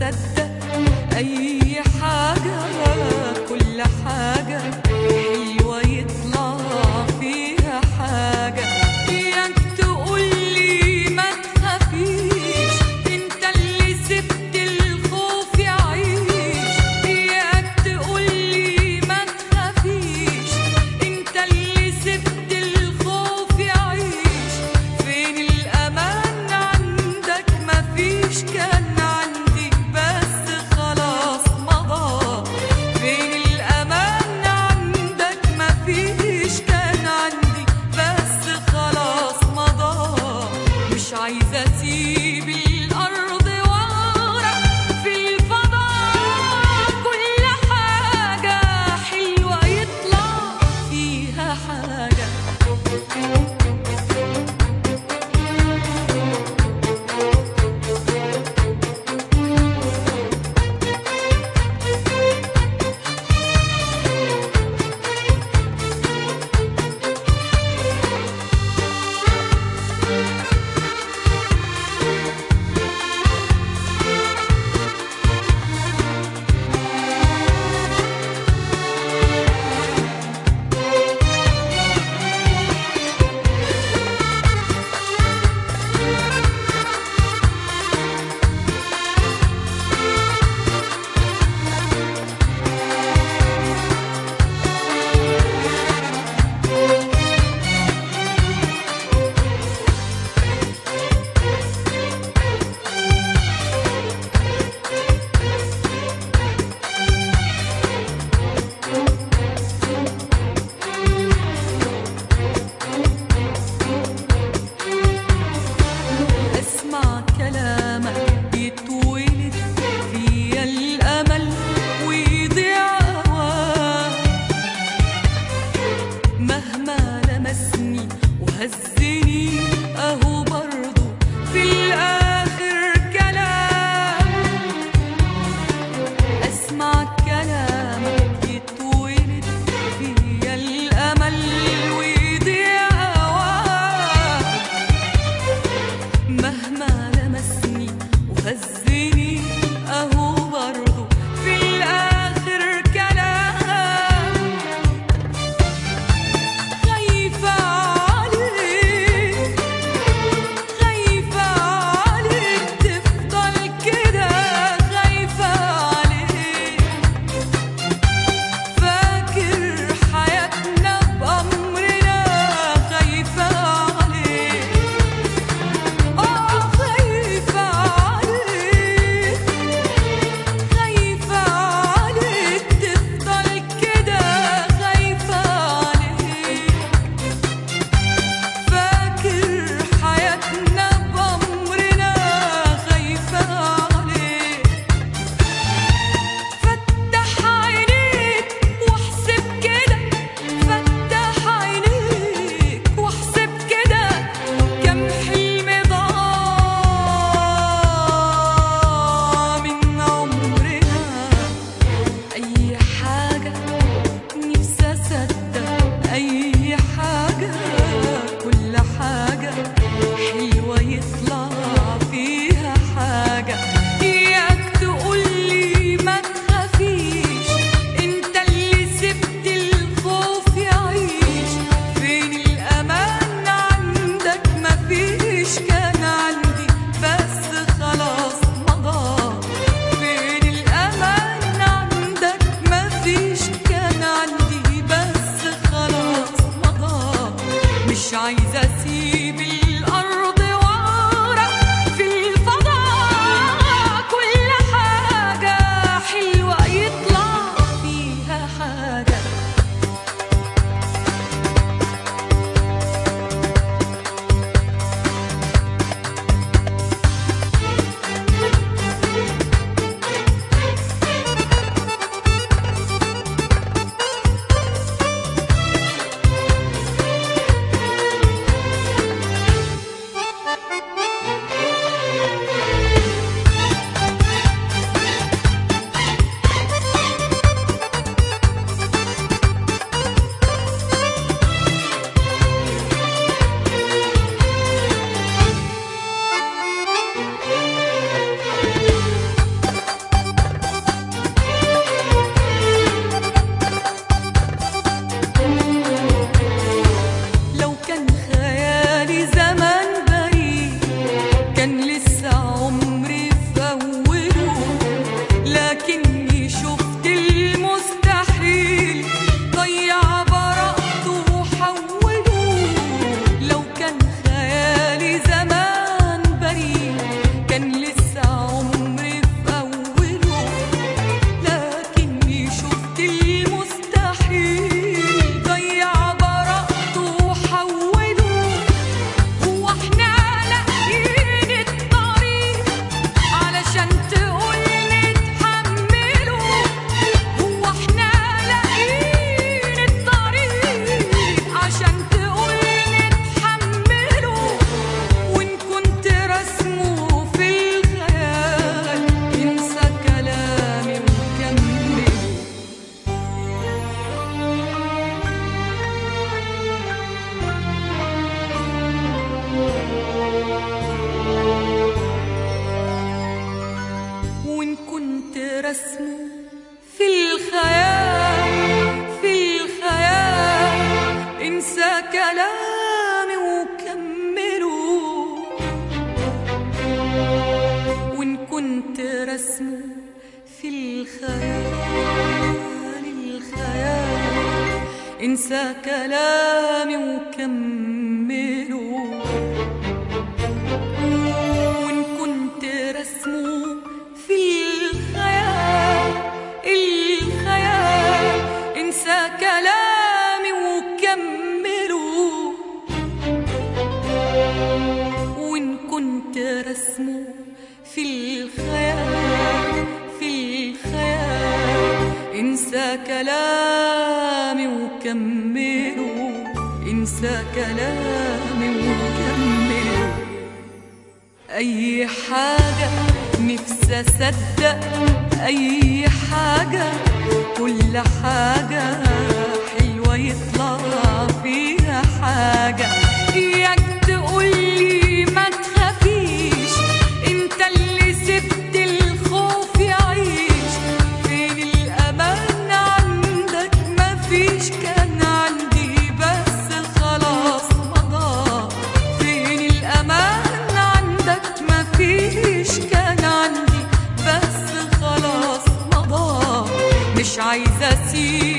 بصدق اي حاجة كل حاجة حلوة يطلع فيها حاجة اياك تقولي ما تخافيش انت اللي سبت الخوف يعيش اياك تقولي ما تخافيش انت اللي سبت الخوف يعيش فين الامان عندك مفيش كان عندي بس خلاص مضى فين الامان عندك مفيش كان عندي بس خلاص مضى مش عايزه اسيب الارض ورا في الفضاء كل حاجه حلوه يطلع فيها حاجه وإن كنت رسمه في الخيال في الخيال انسى كلامي وكمله وإن كنت رسمه في الخيال الخيال انسى كلامي وكمله وإن كنت رسمه في الخيال الخيال انسى كلامي وكمله وإن كنت رسمه في الخيال في الخيال انسى كلامي وكمله انسى كلامي وكمله أي حاجة نفسي أصدق أي حاجة كل حاجة حلوة يطلع فيها حاجة إياك تقولي ما تخافيش انت اللي سبت الخوف يعيش فين الأمان عندك مفيش كان عندي بس خلاص مضى فين الأمان عندك مفيش كان عندي بس خلاص مضى مش عايزة أسيب